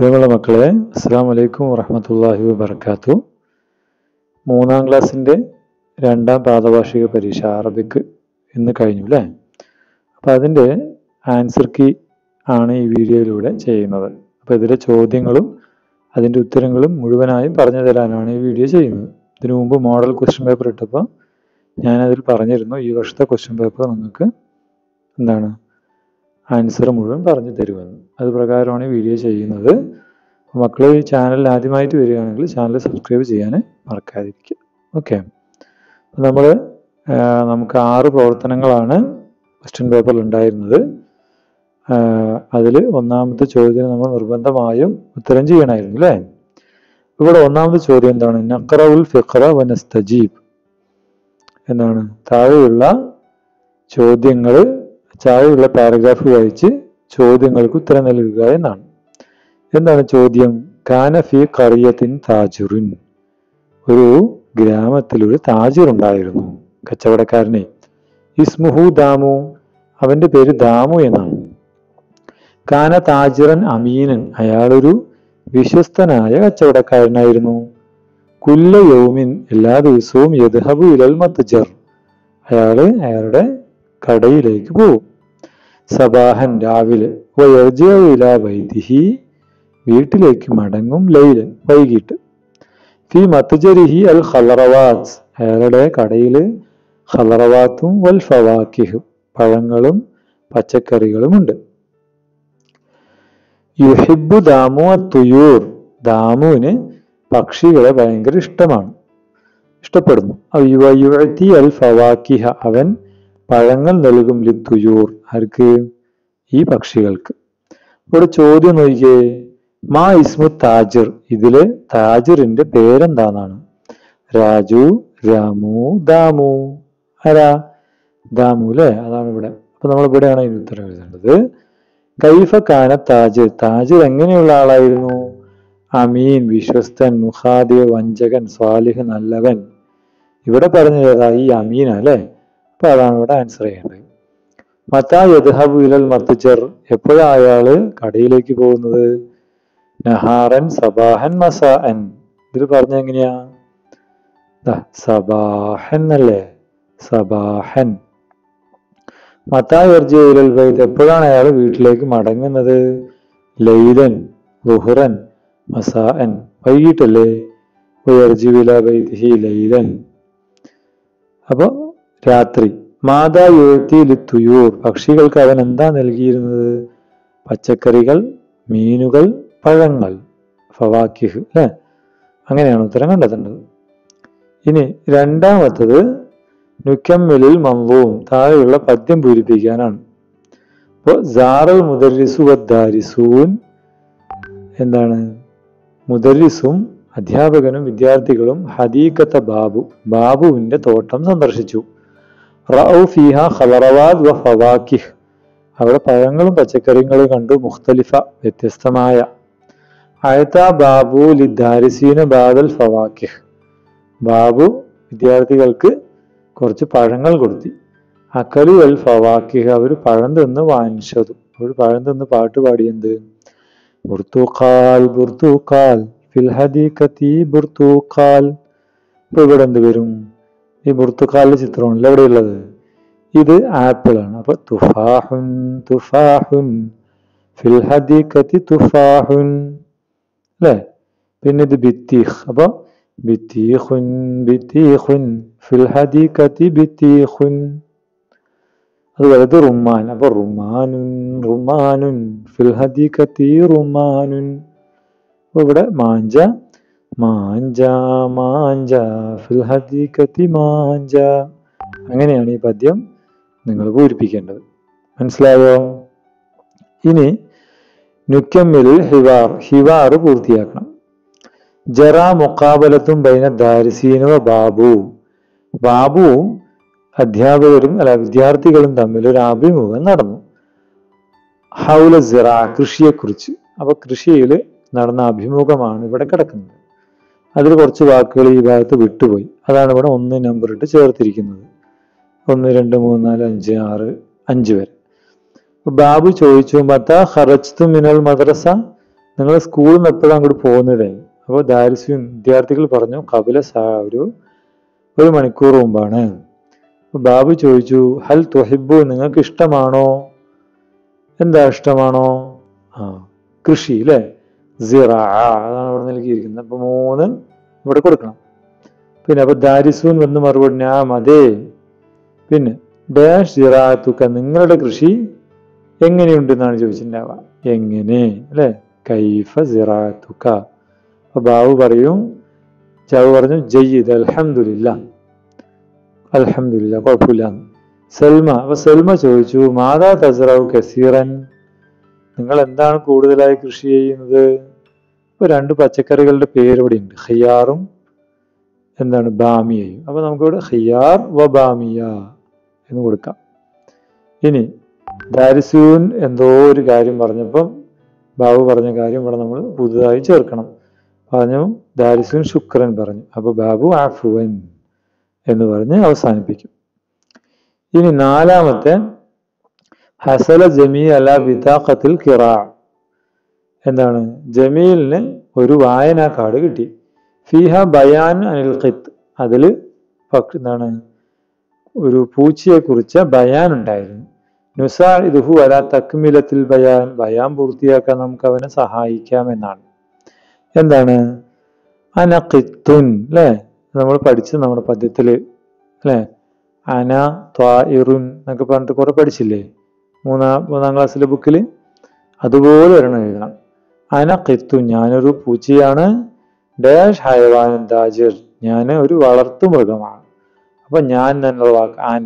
പ്രിയമുള്ള മക്കളെ അസ്സാം വലൈക്കും വറഹമത്തല്ലാഹി വബർക്കാത്തു മൂന്നാം ക്ലാസ്സിൻ്റെ രണ്ടാം പാദവാർഷിക പരീക്ഷ അറബിക്ക് ഇന്ന് കഴിഞ്ഞു അല്ലേ അപ്പം അതിൻ്റെ ആൻസർ കീ ആണ് ഈ വീഡിയോയിലൂടെ ചെയ്യുന്നത് അപ്പോൾ ഇതിലെ ചോദ്യങ്ങളും അതിൻ്റെ ഉത്തരങ്ങളും മുഴുവനായും പറഞ്ഞു തരാനാണ് ഈ വീഡിയോ ചെയ്യുന്നത് ഇതിനു മുമ്പ് മോഡൽ ക്വസ്റ്റ്യൻ പേപ്പർ ഇട്ടപ്പോൾ ഞാനതിൽ പറഞ്ഞിരുന്നു ഈ വർഷത്തെ ക്വസ്റ്റ്യൻ പേപ്പർ നിങ്ങൾക്ക് എന്താണ് ആൻസർ മുഴുവൻ പറഞ്ഞു തരുമെന്ന് അത് പ്രകാരമാണ് ഈ വീഡിയോ ചെയ്യുന്നത് മക്കൾ ഈ ചാനൽ ആദ്യമായിട്ട് വരികയാണെങ്കിൽ ചാനൽ സബ്സ്ക്രൈബ് ചെയ്യാൻ മറക്കാതിരിക്കുക ഓക്കെ നമ്മൾ നമുക്ക് ആറ് പ്രവർത്തനങ്ങളാണ് ക്വസ്റ്റ്യൻ പേപ്പറിൽ ഉണ്ടായിരുന്നത് അതിൽ ഒന്നാമത്തെ ചോദ്യം നമ്മൾ നിർബന്ധമായും ഉത്തരം ചെയ്യണമായിരുന്നു അല്ലേ ഇവിടെ ഒന്നാമത്തെ ചോദ്യം എന്താണ് നഖറവുൽ ഫിഖറ വനസ്തജീബ് എന്താണ് താഴെയുള്ള ചോദ്യങ്ങൾ താഴെയുള്ള പാരഗ്രാഫ് വായിച്ച് ചോദ്യങ്ങൾക്ക് ഉത്തരം നൽകുക എന്നാണ് എന്താണ് ചോദ്യം കാന ഫി കറിയത്തിൻ താജുറിൻ ഒരു ഗ്രാമത്തിൽ ഒരു താജുർ ഉണ്ടായിരുന്നു കച്ചവടക്കാരനെ ഇസ്മുഹു ദാമു അവന്റെ പേര് ദാമു എന്നാണ് കാന താജിറൻ അമീനൻ അയാളൊരു വിശ്വസ്തനായ കച്ചവടക്കാരനായിരുന്നു കുല്ല യൗമിൻ എല്ലാ ദിവസവും യദ്ഹബു ഇലൽ മത്തജർ അയാള് അയാളുടെ കടയിലേക്ക് പോകും സബാഹൻ രാവിലെ വയർജില വൈദിഹി വീട്ടിലേക്ക് മടങ്ങും ലൈല് വൈകിട്ട് ഫി മത്തുജരിഹി അൽ ഖലറവാത്ത് അയാളുടെ കടയിൽ ഖലറവാത്തും വൽ ഫവാക്കിഹും പഴങ്ങളും പച്ചക്കറികളുമുണ്ട് യുഹിബു ദാമു തുയൂർ ദാമുവിന് പക്ഷികളെ ഭയങ്കര ഇഷ്ടമാണ് ഇഷ്ടപ്പെടുന്നു യുവത്തി അൽ ഫവാക്കിഹ അവൻ പഴങ്ങൾ നൽകും ലിത്തുയൂർ ആർക്ക് ഈ പക്ഷികൾക്ക് ഇവിടെ ചോദ്യം നോക്കിയേ മാ ഇസ്മു താജിർ ഇതില് താജിറിന്റെ പേരെന്താന്നാണ് രാജു രാമു ദാമു ആരാ ദാമു അല്ലെ അതാണ് ഇവിടെ അപ്പൊ നമ്മൾ ഇവിടെയാണ് ഇതിന് ഉത്തരം എഴുതേണ്ടത് കൈഫ കാന താജിർ താജിർ എങ്ങനെയുള്ള ആളായിരുന്നു അമീൻ വിശ്വസ്തൻ മുഖാദിയ വഞ്ചകൻ സ്വാലിഹ് നല്ലവൻ ഇവിടെ പറഞ്ഞത് ഈ അമീന അല്ലേ അപ്പൊ അതാണ് ഇവിടെ ആൻസർ ചെയ്യേണ്ടത് മത്താ യദ്ഹബു ഇലൽ മത്തുചർ എപ്പോഴാ അയാള് കടയിലേക്ക് പോകുന്നത് നഹാറൻ സബാഹൻ മസാഅൻ ഇതിൽ പറഞ്ഞ എങ്ങനെയാ സബാഹൻ അല്ലേ സബാഹൻ മത്താ യർജി ഇലൽ ബൈത്ത് എപ്പോഴാണ് അയാൾ വീട്ടിലേക്ക് മടങ്ങുന്നത് ലൈലൻ ലുഹുറൻ മസാഅൻ വൈകിട്ടല്ലേ ഉയർജി വില ബൈത്തിഹി ലൈലൻ അപ്പൊ രാത്രി മാതാ യുവത്തി തുയൂർ പക്ഷികൾക്ക് അവൻ എന്താ നൽകിയിരുന്നത് പച്ചക്കറികൾ മീനുകൾ പഴങ്ങൾ ഫവാക്കിഹ് അല്ലെ അങ്ങനെയാണ് ഉത്തരം കണ്ടെത്തേണ്ടത് ഇനി രണ്ടാമത്തത് നുക്കമ്മിലിൽ മംവൂം താഴെയുള്ള പദ്യം പൂരിപ്പിക്കാനാണ് അപ്പോൾ ജാറൽ മുദരിസു വദ്ദാരിസൂൻ എന്താണ് മുദരിസും അധ്യാപകനും വിദ്യാർത്ഥികളും ഹദീഖത്ത ബാബു ബാബുവിന്റെ തോട്ടം സന്ദർശിച്ചു റൌ ഫിഹ ഖലറവാദ് വ ഫവാക്കിഹ് അവിടെ പഴങ്ങളും പച്ചക്കറികളും കണ്ടു മുഖ്തലിഫ വ്യത്യസ്തമായ അയത്ത ബാബു ലിദാരിസീന ബാദൽ ഫവാക്കിഹ് ബാബു വിദ്യാർത്ഥികൾക്ക് കുറച്ച് പഴങ്ങൾ കൊടുത്തി അക്കലു അൽ ഫവാക്കിഹ് അവർ പഴം തിന്ന് വാങ്ങിച്ചതു അവർ പഴം തിന്ന് പാട്ട് പാടിയെന്ത് ബുർത്തുഖാൽ ബുർത്തുഖാൽ ഫിൽ ഹദീഖത്തി ബുർത്തുഖാൽ ഇപ്പൊ ഇവിടെ എന്ത് വരും ഈ ബുർത്തുഖാലിന്റെ ചിത്രമാണല്ലോ എവിടെയുള്ളത് ഇത് ആപ്പിൾ ആണ് അപ്പൊ തുഫാഹുൻ തുഫാഹുൻ ഫിൽ ഹദീഖത്തി തുഫാഹുൻ അല്ലേ പിന്നെ ഇത് ബിത്തീഖ് അപ്പൊ ബിത്തീഖുൻ ബിത്തീഖുൻ ഫിൽ ഹദീഖത്തി ബിത്തീഖുൻ അതുപോലെ ഇത് റുമാൻ അപ്പൊ റുമാനുൻ റുമാനുൻ ഫിൽ ഹദീഖത്തി റുമാനുൻ അപ്പൊ ഇവിടെ മാഞ്ച മാഞ്ച മാഞ്ച ഫിൽ ഹദീഖത്തി മാഞ്ച അങ്ങനെയാണ് ഈ പദ്യം നിങ്ങൾ പൂരിപ്പിക്കേണ്ടത് മനസ്സിലായോ ഇനി നുക്കമ്മിൽ ഹിവാർ ഹിവാർ പൂർത്തിയാക്കണം ജറ മുക്കാബലത്തും ബൈന ദാരിസീനവ ബാബു ബാബുവും അധ്യാപകരും അല്ല വിദ്യാർത്ഥികളും തമ്മിൽ ഒരു അഭിമുഖം നടന്നു ഹൗല സിറ കൃഷിയെക്കുറിച്ച് അപ്പൊ കൃഷിയിൽ നടന്ന അഭിമുഖമാണ് ഇവിടെ കിടക്കുന്നത് അതിൽ കുറച്ച് വാക്കുകൾ ഈ ഭാഗത്ത് വിട്ടുപോയി അതാണ് ഇവിടെ ഒന്ന് നമ്പർ ഇട്ട് ചേർത്തിരിക്കുന്നത് ഒന്ന് രണ്ട് മൂന്ന് നാല് അഞ്ച് ആറ് അഞ്ച് വരെ ബാബു ചോദിച്ചു മത്ത ഹറജ്തു മിനൽ മദ്രസ നിങ്ങൾ സ്കൂളിൽ നിന്ന് എപ്പോഴാണ് അങ്ങോട്ട് പോകുന്നത് അപ്പോൾ ദാരിസ്യം വിദ്യാർത്ഥികൾ പറഞ്ഞു കപില സാ ഒരു ഒരു മണിക്കൂർ മുമ്പാണ് അപ്പൊ ബാബു ചോദിച്ചു ഹൽ തുഹിബു നിങ്ങൾക്ക് ഇഷ്ടമാണോ എന്താ ഇഷ്ടമാണോ ആ കൃഷി അല്ലേ സിറ അതാണ് ഇവിടെ നൽകിയിരിക്കുന്നത് അപ്പൊ മൂന്ന് ഇവിടെ കൊടുക്കണം പിന്നെ അപ്പൊ ദാരിസൂൻ വന്ന് മറുപടി ഞാൻ അതെ പിന്നെ ഡാഷ് സിറാത്തുക്ക നിങ്ങളുടെ കൃഷി എങ്ങനെയുണ്ട് എന്നാണ് ചോദിച്ചിട്ടുണ്ടാവുക എങ്ങനെ അല്ലെ കൈഫ സിറാത്തുക്ക അപ്പൊ ബാബു പറയും ചാവ് പറഞ്ഞു ജയ്യിദ് അൽഹംദുലില്ല അൽഹംദുലില്ല കുഴപ്പമില്ല സൽമ അപ്പൊ സൽമ ചോദിച്ചു മാതാ തസ്റാവു കസീറൻ നിങ്ങൾ എന്താണ് കൂടുതലായി കൃഷി ചെയ്യുന്നത് ഇപ്പൊ രണ്ട് പച്ചക്കറികളുടെ പേര് ഇവിടെ ഉണ്ട് ഖിയാറും എന്താണ് ബാമിയയും അപ്പൊ നമുക്കിവിടെ ഖിയാർ വ ബാമിയ എന്ന് കൊടുക്കാം ഇനി ദാരിസൂൻ എന്തോ ഒരു കാര്യം പറഞ്ഞപ്പം ബാബു പറഞ്ഞ കാര്യം ഇവിടെ നമ്മൾ പുതുതായി ചേർക്കണം പറഞ്ഞു ദാരിസൂൻ ശുക്രൻ പറഞ്ഞു അപ്പൊ ബാബു ആഫുവൻ എന്ന് പറഞ്ഞ് അവസാനിപ്പിക്കും ഇനി നാലാമത്തെ ഹസല ജമീ അല ബിതാഖത്തിൽ കിറാ എന്താണ് ജമീലിന് ഒരു വായനാ കാർഡ് കിട്ടി ഫിഹ ബയാൻ അനിൽ ഖിത്ത് അതിൽ എന്താണ് ഒരു പൂച്ചയെ കുറിച്ച ബയാൻ ഉണ്ടായിരുന്നു നുസാ ഇതുഹു അല തക്മിലത്തിൽ ബയാൻ ബയാൻ പൂർത്തിയാക്കാൻ നമുക്ക് അവനെ സഹായിക്കാമെന്നാണ് എന്താണ് അനഖിത്തുൻ അല്ലേ നമ്മൾ പഠിച്ചത് നമ്മുടെ പദ്യത്തില് അല്ലേ അന ത്വാഇറുൻ എന്നൊക്കെ പറഞ്ഞിട്ട് കുറെ പഠിച്ചില്ലേ മൂന്നാം മൂന്നാം ക്ലാസ്സിലെ ബുക്കിൽ അതുപോലെ ഒരെണ്ണം എഴുതണം അന ഖിത്തു ഞാനൊരു പൂച്ചയാണ് ഡാഷ് ഹയവാൻ ദാജിർ ഞാൻ ഒരു വളർത്തു മൃഗമാണ് അപ്പൊ ഞാൻ എന്നുള്ള വാക്ക് അന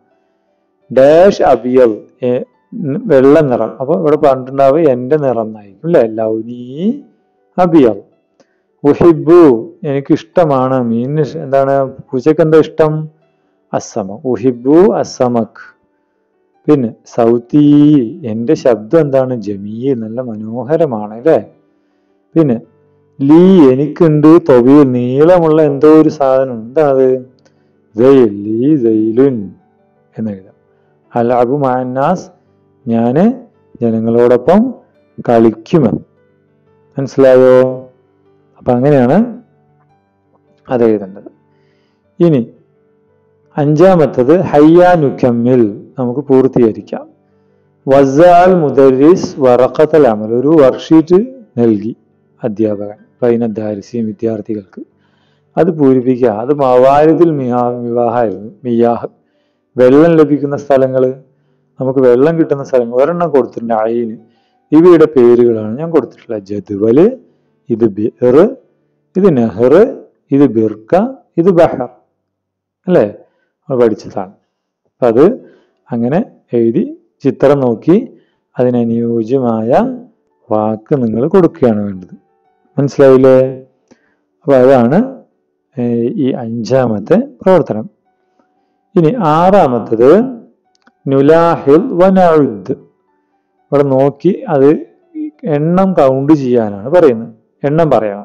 ഡാഷ് അബിയൽ എ- ന- വെള്ള നിറം അപ്പൊ ഇവിടെ പറഞ്ഞിട്ടുണ്ടാവുക എന്റെ നിറം എന്നായിരിക്കും അല്ലെ ലൗനി അബിയൽ ഉഹിബു എനിക്ക് ഇഷ്ടമാണ് മീൻ എന്താണ് പൂച്ചക്ക് എന്താ ഇഷ്ടം അസമ ഉഹിബു അസമക് പിന്നെ സൗത്തി എന്റെ ശബ്ദം എന്താണ് ജമീൽ നല്ല മനോഹരമാണ് അല്ലേ പിന്നെ ലീ എനിക്കുണ്ട് തൊവിയിൽ നീളമുള്ള എന്തോ ഒരു സാധനം എന്താണത് ജയിൽ ലീ ജയിലുൻ എന്ന് എഴുതാം അൽ അബു മാന്നാസ് ഞാന് ജനങ്ങളോടൊപ്പം കളിക്കുമെന്ന് മനസ്സിലായോ അപ്പൊ അങ്ങനെയാണ് അത് എഴുതേണ്ടത് ഇനി അഞ്ചാമത്തത് ഹയ്യാനുക്കമ്മിൽ നമുക്ക് പൂർത്തീകരിക്കാം വസാൽ മുദരിസ് വറക്കത്തൽ അമൽ ഒരു വർക്ക്ഷീറ്റ് നൽകി അധ്യാപകൻ ബൈനദ്ദാരിസിയും വിദ്യാർത്ഥികൾക്ക് അത് പൂരിപ്പിക്കുക അത് മവാരിദിൽ മിഹാ വിവാഹമായിരുന്നു മിയാഹ് വെള്ളം ലഭിക്കുന്ന സ്ഥലങ്ങൾ നമുക്ക് വെള്ളം കിട്ടുന്ന സ്ഥലങ്ങൾ ഒരെണ്ണം കൊടുത്തിട്ടുണ്ട് അയിന് ഇവയുടെ പേരുകളാണ് ഞാൻ കൊടുത്തിട്ടുള്ളത് ജദ്വല് ഇത് ബിർ ഇത് നെഹ്ർ ഇത് ബിർക്ക ഇത് ബഹർ അല്ലേ നമ്മൾ പഠിച്ചതാണ് അപ്പൊ അത് അങ്ങനെ എഴുതി ചിത്രം നോക്കി അതിനനുയോജ്യമായ വാക്ക് നിങ്ങൾ കൊടുക്കുകയാണ് വേണ്ടത് മനസ്സിലായില്ലേ അപ്പൊ അതാണ് ഏർ ഈ അഞ്ചാമത്തെ പ്രവർത്തനം ഇനി ആറാമത്തത് നുലാഹിൽ വനഉദ് ഇവിടെ നോക്കി അത് എണ്ണം കൗണ്ട് ചെയ്യാനാണ് പറയുന്നത് എണ്ണം പറയണം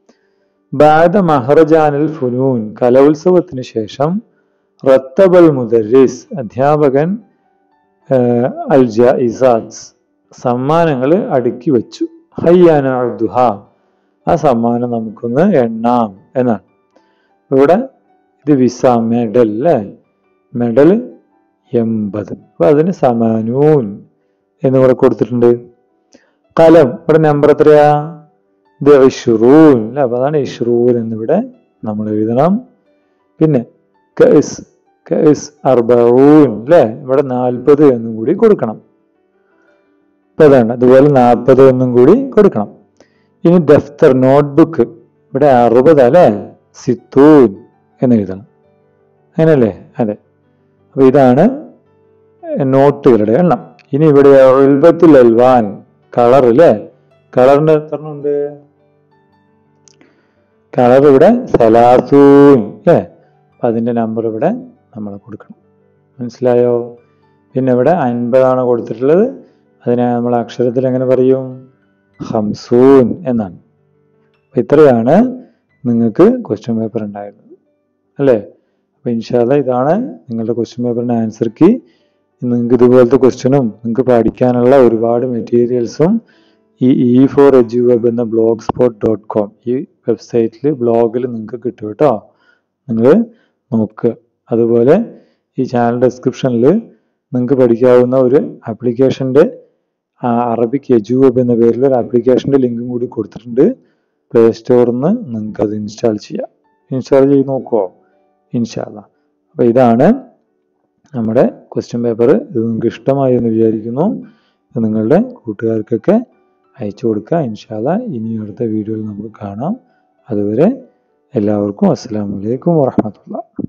ബാദ മഹറജാനിൽ ഫുനൂൻ കലോത്സവത്തിന് ശേഷം റത്തബൽ മുദരിസ് അധ്യാപകൻ ആഹ്, അൽ ജായിസാത്ത് സമ്മാനങ്ങൾ അടുക്കി വെച്ചു ഹയ്യാന അബ്ദുഹ ആ സമ്മാനം നമുക്കൊന്ന് എണ്ണാം എന്നാണ് ഇവിടെ ഇത് വിസ മെഡൽ അല്ലേ മെഡൽ എൺപത് അപ്പൊ അതിന് സമാനൂൻ എന്ന് ഇവിടെ കൊടുത്തിട്ടുണ്ട് കലം ഇവിടെ നമ്പർ എത്രയാ ഇത് ഇഷ്റൂൻ അല്ലെ അപ്പൊ അതാണ് ഇഷ്റൂൻ എന്നിവിടെ നമ്മൾ എഴുതണം പിന്നെ കസ് കസ് അർബഊൻ അല്ലെ ഇവിടെ നാൽപ്പത് എന്നും കൂടി കൊടുക്കണം ഇപ്പൊ അതാണ് അതുപോലെ നാൽപ്പത് എന്നും കൂടി കൊടുക്കണം ഇനി ദഫ്തർ നോട്ട്ബുക്ക് ഇവിടെ അറുപത് അല്ലെ സിത്തൂൻ എന്ന് എഴുതണം അങ്ങനല്ലേ അതെ അപ്പൊ ഇതാണ് നോട്ടുകളുടെ എണ്ണം ഇനി ഇവിടെ ഉൽബത്തുൽ അൽവാൻ കളർ അല്ലേ കളറിന്റെ എത്ര ഉണ്ട് കളർ ഇവിടെ സലാസൂൻ അല്ലേ അപ്പൊ അതിന്റെ നമ്പർ ഇവിടെ നമ്മൾ കൊടുക്കണം മനസ്സിലായോ പിന്നെ ഇവിടെ അൻപതാണ് കൊടുത്തിട്ടുള്ളത് അതിനെ നമ്മൾ അക്ഷരത്തിൽ എങ്ങനെ പറയും ഹംസൂൻ എന്നാണ് അപ്പൊ ഇത്രയാണ് നിങ്ങൾക്ക് ക്വസ്റ്റ്യൻ പേപ്പർ ഉണ്ടായിരുന്നത് അല്ലേ അപ്പൊ ഇൻഷാല്ല ഇതാണ് നിങ്ങളുടെ ക്വസ്റ്റ്യൻ പേപ്പറിന്റെ ആൻസർ കീ നിങ്ങൾക്ക് ഇതുപോലത്തെ ക്വസ്റ്റ്യനും നിങ്ങൾക്ക് പഠിക്കാനുള്ള ഒരുപാട് മെറ്റീരിയൽസും ഈ ഇ ഫോർ എജു വെബ് എന്ന ബ്ലോഗ് സ്പോട്ട് ഡോട്ട് കോം ഈ വെബ്സൈറ്റിൽ ബ്ലോഗിൽ നിങ്ങൾക്ക് കിട്ടും കേട്ടോ നിങ്ങൾ നോക്കുക അതുപോലെ ഈ ചാനൽ ഡിസ്ക്രിപ്ഷനിൽ നിങ്ങൾക്ക് പഠിക്കാവുന്ന ഒരു ആപ്ലിക്കേഷൻ്റെ അറബിക് എജു വെബ് എന്ന പേരിൽ ഒരു ആപ്ലിക്കേഷൻ്റെ ലിങ്കും കൂടി കൊടുത്തിട്ടുണ്ട് പ്ലേ സ്റ്റോറിൽ നിന്ന് നിങ്ങൾക്ക് അത് ഇൻസ്റ്റാൾ ചെയ്യാം ഇൻസ്റ്റാൾ ചെയ്ത് നോക്കുമോ ഇൻഷാല്ല അപ്പോൾ ഇതാണ് നമ്മുടെ ക്വസ്റ്റ്യൻ പേപ്പർ ഇത് നിങ്ങൾക്ക് ഇഷ്ടമായി എന്ന് വിചാരിക്കുന്നു ഇത് നിങ്ങളുടെ കൂട്ടുകാർക്കൊക്കെ അയച്ചു കൊടുക്കുക ഇൻഷാല്ല ഇനി അടുത്ത വീഡിയോയിൽ നമുക്ക് കാണാം അതുവരെ എല്ലാവർക്കും അസ്സാം വലൈക്കും വാഹമത്തുള്ള